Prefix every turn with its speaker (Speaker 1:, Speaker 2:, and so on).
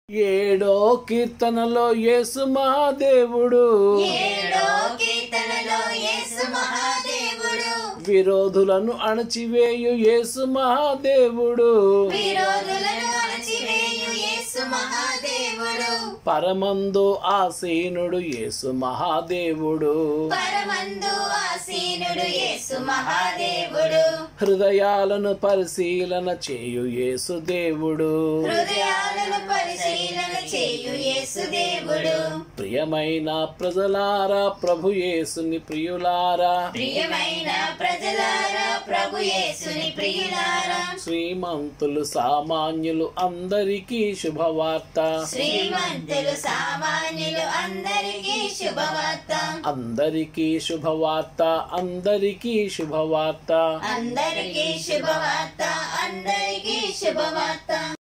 Speaker 1: ఏడో కీర్తనలో యేసు మహాదేవుడు
Speaker 2: ఏడో కీర్తనలో యేసు మహాదేవుడు
Speaker 1: విరోధులను అణచివేయు యేసు మహాదేవుడు
Speaker 2: విరోధులను అణచివేయు యేసు మహాదేవుడు
Speaker 1: పరమందు ఆసీనుడు యేసు మహాదేవుడు
Speaker 2: పరమందు ఆసీనుడు యేసు మహాదేవుడు
Speaker 1: హృదయాలను పరిశీలన చేయు యేసు దేవుడు
Speaker 2: హృదయాలను పరిశీలన చేయు యేసు దేవుడు
Speaker 1: ప్రియమైన ప్రజలారా ప్రభు యేసుని ప్రియులారా
Speaker 2: ప్రియమైన ప్రజలారా ప్రభు యేసుని ప్రియులారా
Speaker 1: శ్రీమంతులు సామాన్యులు అందరికీ శుభవార్త
Speaker 2: శ్రీమంతులు సామాన్యులు అందరికీ శుభవార్త
Speaker 1: అందరికీ శుభవార్త అందరికీ శుభవార్త
Speaker 2: అందరికీ శుభవార్త అందరికీ శుభవార్త